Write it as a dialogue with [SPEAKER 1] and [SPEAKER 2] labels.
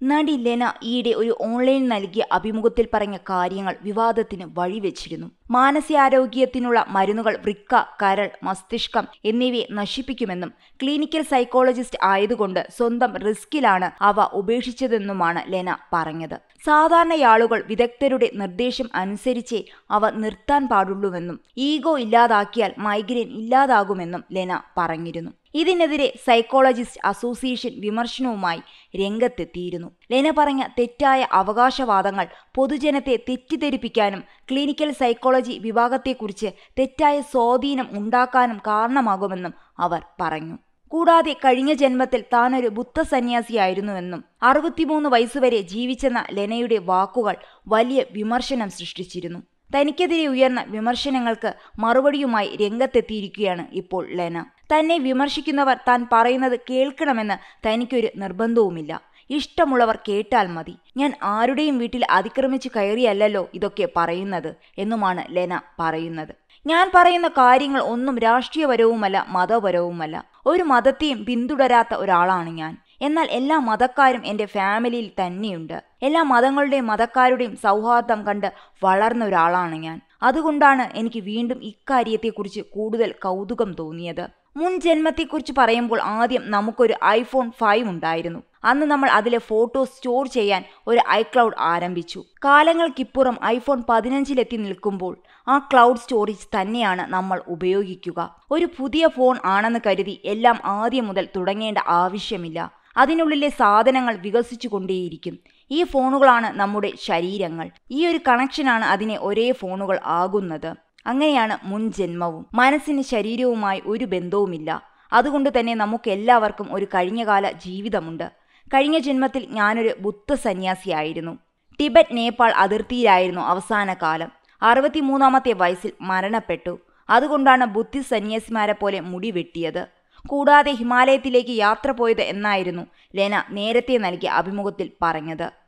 [SPEAKER 1] നടി ലെന ഈയിടെ ഒരു ഓൺലൈൻ നൽകിയ അഭിമുഖത്തിൽ പറഞ്ഞ കാര്യങ്ങൾ വിവാദത്തിന് വഴിവെച്ചിരുന്നു മാനസികാരോഗ്യത്തിനുള്ള മരുന്നുകൾ വൃക്ക കരൾ മസ്തിഷ്കം എന്നിവയെ നശിപ്പിക്കുമെന്നും ക്ലിനിക്കൽ സൈക്കോളജിസ്റ്റ് ആയതുകൊണ്ട് സ്വന്തം റിസ്കിലാണ് അവ ഉപേക്ഷിച്ചതെന്നുമാണ് ലെന പറഞ്ഞത് സാധാരണയാളുകൾ വിദഗ്ധരുടെ നിർദ്ദേശം അനുസരിച്ചേ അവ നിർത്താൻ പാടുള്ളൂവെന്നും ഈഗോ ഇല്ലാതാക്കിയാൽ മൈഗ്രെയിൻ ഇല്ലാതാകുമെന്നും ലെന പറഞ്ഞിരുന്നു ഇതിനെതിരെ സൈക്കോളജിസ്റ്റ് അസോസിയേഷൻ വിമർശനവുമായി രംഗത്തെത്തിയിരുന്നു ലെന പറഞ്ഞ തെറ്റായ അവകാശവാദങ്ങൾ പൊതുജനത്തെ തെറ്റിദ്ധരിപ്പിക്കാനും ക്ലിനിക്കൽ സൈക്കോളജി വിഭാഗത്തെക്കുറിച്ച് തെറ്റായ സ്വാധീനം ഉണ്ടാക്കാനും കാരണമാകുമെന്നും അവർ പറഞ്ഞു കൂടാതെ കഴിഞ്ഞ ജന്മത്തിൽ താനൊരു ബുദ്ധ സന്യാസിയായിരുന്നുവെന്നും അറുപത്തിമൂന്ന് വയസ്സുവരെ ജീവിച്ചെന്ന ലെനയുടെ വാക്കുകൾ വലിയ വിമർശനം സൃഷ്ടിച്ചിരുന്നു തനിക്കെതിരെ ഉയർന്ന വിമർശനങ്ങൾക്ക് മറുപടിയുമായി രംഗത്തെത്തിയിരിക്കുകയാണ് ഇപ്പോൾ ലെന തന്നെ വിമർശിക്കുന്നവർ താൻ പറയുന്നത് കേൾക്കണമെന്ന് തനിക്കൊരു നിർബന്ധവുമില്ല ഇഷ്ടമുള്ളവർ കേട്ടാൽ മതി ഞാൻ ആരുടെയും വീട്ടിൽ അതിക്രമിച്ച് കയറിയല്ലല്ലോ ഇതൊക്കെ പറയുന്നത് എന്നുമാണ് ലെന പറയുന്നത് ഞാൻ പറയുന്ന കാര്യങ്ങൾ ഒന്നും രാഷ്ട്രീയപരവുമല്ല മതപരവുമല്ല ഒരു മതത്തെയും പിന്തുടരാത്ത ഒരാളാണ് ഞാൻ എന്നാൽ എല്ലാ മതക്കാരും എൻ്റെ ഫാമിലിയിൽ തന്നെയുണ്ട് എല്ലാ മതങ്ങളുടെയും മതക്കാരുടെയും സൗഹാർദ്ദം കണ്ട് വളർന്ന ഒരാളാണ് ഞാൻ അതുകൊണ്ടാണ് എനിക്ക് വീണ്ടും ഇക്കാര്യത്തെക്കുറിച്ച് കൂടുതൽ കൗതുകം തോന്നിയത് മുൻ ജന്മത്തെക്കുറിച്ച് പറയുമ്പോൾ ആദ്യം നമുക്കൊരു ഐഫോൺ ഫൈവ് ഉണ്ടായിരുന്നു അന്ന് നമ്മൾ അതിലെ ഫോട്ടോ സ്റ്റോർ ചെയ്യാൻ ഒരു ഐക്ലൗഡ് ആരംഭിച്ചു കാലങ്ങൾക്കിപ്പുറം ഐഫോൺ പതിനഞ്ചിലെത്തി നിൽക്കുമ്പോൾ ആ ക്ലൗഡ് സ്റ്റോറേജ് തന്നെയാണ് നമ്മൾ ഉപയോഗിക്കുക ഒരു പുതിയ ഫോൺ ആണെന്ന് കരുതി എല്ലാം ആദ്യം മുതൽ തുടങ്ങേണ്ട ആവശ്യമില്ല അതിനുള്ളിലെ സാധനങ്ങൾ വികസിച്ചു കൊണ്ടേയിരിക്കും ഈ ഫോണുകളാണ് നമ്മുടെ ശരീരങ്ങൾ ഈ ഒരു കണക്ഷനാണ് അതിനെ ഒരേ ഫോണുകൾ ആകുന്നത് അങ്ങനെയാണ് മുൻ ജന്മവും മനസ്സിന് ശരീരവുമായി ഒരു ബന്ധവുമില്ല അതുകൊണ്ട് തന്നെ നമുക്ക് എല്ലാവർക്കും ഒരു കഴിഞ്ഞകാല ജീവിതമുണ്ട് കഴിഞ്ഞ ജന്മത്തിൽ ഞാനൊരു ബുദ്ധ സന്യാസിയായിരുന്നു ടിബറ്റ് നേപ്പാൾ അതിർത്തിയിലായിരുന്നു അവസാന കാലം അറുപത്തിമൂന്നാമത്തെ വയസ്സിൽ മരണപ്പെട്ടു അതുകൊണ്ടാണ് ബുദ്ധിസ്റ്റ് സന്യാസിമാരെ പോലെ മുടി വെട്ടിയത് കൂടാതെ ഹിമാലയത്തിലേക്ക് യാത്ര പോയത് എന്നായിരുന്നു ലെന നേരത്തെ നൽകിയ അഭിമുഖത്തിൽ പറഞ്ഞത്